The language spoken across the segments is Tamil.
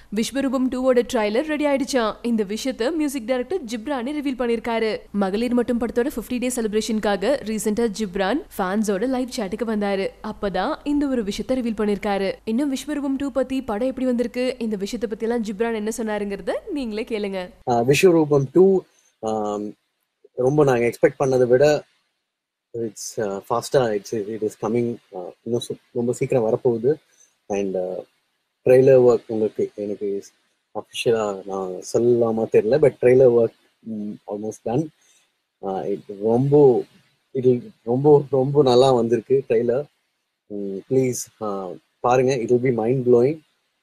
விஸ்வரூபம் டூவோட ட்ரைலர் ரெடி ஆயிடுச்சான் இந்த விஷயத்த மியூசிக் டைரக்டர் ஜிப்ரானே ரிவீல் பண்ணிருக்காரு மகளிர் மட்டும் படத்தோட 50 டே செலிப்ரேஷனுக்காக ரீசெண்டா ஜிப்ரான் ஃபேன்ஸோட லைவ் சாட்டுக்கு வந்தாரு அப்பதான் இந்த ஒரு விஷயத்த ரிவீல் பண்ணிருக்காரு இன்னும் விஸ்வரூபம் டூ பத்தி படம் எப்படி வந்திருக்கு இந்த விஷயத்த பத்தி எல்லாம் ஜிப்ரான் என்ன சொன்னாருங்கிறத நீங்களே கேளுங்க விஸ்வரூபம் டூ ரொம்ப நாங்கள் எக்ஸ்பெக்ட் பண்ணதை விட இட்ஸ் ஃபாஸ்ட்டாக இட்ஸ் இட் இஸ் கம்மிங் இன்னும் சு- ரொம்ப சீக்கிரம் வரப்போகுது அண்ட் ட்ரெய்லர் ஒர்க் உங்களுக்கு எனக்கு அஃபிஷியலாக நான் சொல்லலாமா தெரியல but trailer work almost done ரொம்ப இது ரொம்ப ரொம்ப நல்லா வந்திருக்கு ட்ரெய்லர் ப்ளீஸ் பாருங்க it will be mind blowing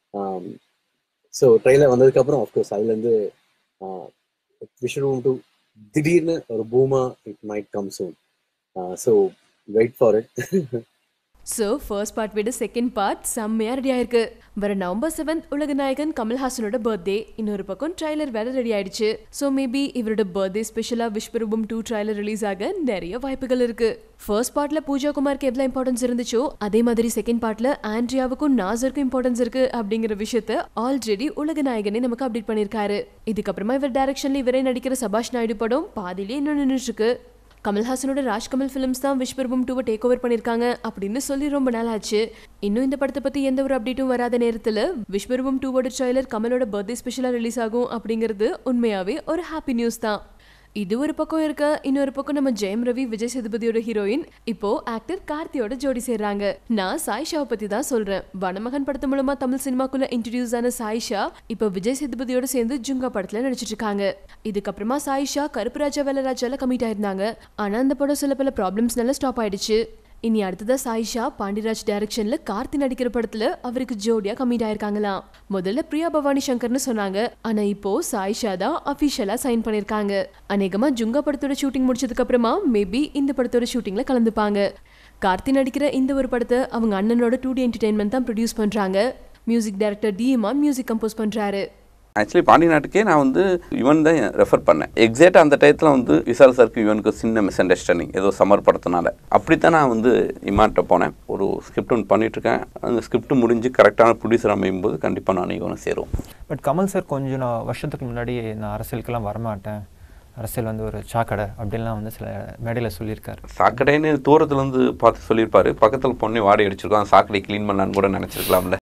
so trailer வந்ததுக்கப்புறம் அஃப்கோர்ஸ் அதுலேருந்து விஷ்வரூம் டு திடீர்னு ஒரு பூமா it might come soon so wait for it so first part விட செகண்ட் பார்ட் செம்மையா ரெடி ஆயிருக்கு வர நவம்பர் செவன்த் உலக நாயகன் கமல்ஹாசனோட பர்த்டே இன்னொரு பக்கம் ட்ரைலர் வேற ரெடி ஆயிடுச்சு சோ மேபி இவரோட பர்த்டே ஸ்பெஷலா விஸ்வரூபம் டூ ட்ரைலர் ரிலீஸ் ஆக நிறைய வாய்ப்புகள் இருக்கு ஃபர்ஸ்ட் பார்ட்ல பூஜா குமாருக்கு எவ்வளவு இம்பார்ட்டன்ஸ் இருந்துச்சோ அதே மாதிரி செகண்ட் பார்ட்ல ஆண்ட்ரியாவுக்கும் நாசருக்கும் இம்பார்ட்டன்ஸ் இருக்கு அப்படிங்கிற விஷயத்த ஆல்ரெடி உலக நாயகனே நமக்கு அப்டேட் பண்ணிருக்காரு இதுக்கப்புறமா இவர் டைரக்ஷன்ல இவரே நடிக்கிற சபாஷ் நாயுடு படம் பாதியிலே இன்னும் நின்றுட்டு இருக்கு கமல்ஹாசனோட ராஜ்கமல் ஃபிலிம்ஸ் தான் விஸ்வரூபம் டூவை டேக் ஓவர் பண்ணியிருக்காங்க அப்படின்னு சொல்லி ரொம்ப நாள் ஆச்சு இன்னும் இந்த படத்தை பத்தி எந்த ஒரு அப்டேட்டும் வராத நேரத்துல விஸ்வரூபம் டூவோட ட்ரைலர் கமலோட பர்த்டே ஸ்பெஷலா ரிலீஸ் ஆகும் அப்படிங்கிறது உண்மையாவே ஒரு ஹாப்பி நியூஸ் தான் இது ஒரு பக்கம் இருக்க இன்னொரு பக்கம் நம்ம ஜெயம் ரவி விஜய் சேதுபதியோட ஹீரோயின் இப்போ ஆக்டர் கார்த்தியோட ஜோடி சேர்றாங்க நான் சாயிஷாவை பத்தி தான் சொல்றேன் வனமகன் படத்து மூலமா தமிழ் சினிமாக்குள்ள இன்ட்ரடியூஸ் ஆன சாயிஷா இப்போ விஜய் சேதுபதியோட சேர்ந்து ஜுங்கா படத்துல நடிச்சிட்டு இருக்காங்க இதுக்கப்புறமா சாயிஷா கருப்பு ராஜா வேலராஜால கமிட் ஆயிருந்தாங்க ஆனா அந்த படம் சில பல ப்ராப்ளம்ஸ்னால ஸ்டாப் ஆயிடுச்சு இனி அடுத்ததா சாயிஷா பாண்டிராஜ் டைரக்ஷன்ல கார்த்தி நடிக்கிற படத்துல அவருக்கு ஜோடியா கமிட் ஆயிருக்காங்களாம் முதல்ல பிரியா பவானி சங்கர்னு சொன்னாங்க ஆனா இப்போ சாயிஷா தான் அபிஷியலா சைன் பண்ணிருக்காங்க அநேகமா ஜுங்கா படத்தோட ஷூட்டிங் முடிச்சதுக்கு அப்புறமா மேபி இந்த படத்தோட ஷூட்டிங்ல கலந்துப்பாங்க கார்த்தி நடிக்கிற இந்த ஒரு படத்தை அவங்க அண்ணனோட டூ டி என்டர்டைன்மெண்ட் தான் ப்ரொடியூஸ் பண்றாங்க மியூசிக் டைரக்டர் டிஎம்ஆ மியூசிக் கம்போஸ் பண்றாரு ஆக்சுவலி பாண்டி நாட்டுக்கே நான் வந்து யுவன் தான் ரெஃபர் பண்ணேன் எக்ஸாக்டாக அந்த டயத்தில் வந்து விசால் சாருக்கு யுவனுக்கு சின்ன மிஸ் அண்டர்ஸ்டாண்டிங் ஏதோ சம்மர் படத்தினால அப்படி தான் நான் வந்து இமான்கிட்ட போனேன் ஒரு ஸ்கிரிப்ட் ஒன்று பண்ணிகிட்ருக்கேன் அந்த ஸ்கிரிப்ட் முடிஞ்சு கரெக்டான ப்ரொடியூசர் அமையும் போது கண்டிப்பாக நான் இவனை சேருவோம் பட் கமல் சார் கொஞ்சம் நான் வருஷத்துக்கு முன்னாடி நான் அரசியலுக்கெல்லாம் வரமாட்டேன் அரசியல் வந்து ஒரு சாக்கடை அப்படின்லாம் வந்து சில மேடையில் சொல்லியிருக்காரு சாக்கடைன்னு தூரத்துல இருந்து பார்த்து சொல்லியிருப்பாரு பக்கத்தில் பொண்ணை வாடகை அடிச்சிருக்கோம் அந்த சாக்கடை க்ளீன் பண்ணலான்னு கூட நினச்சிருக்கலாம்ல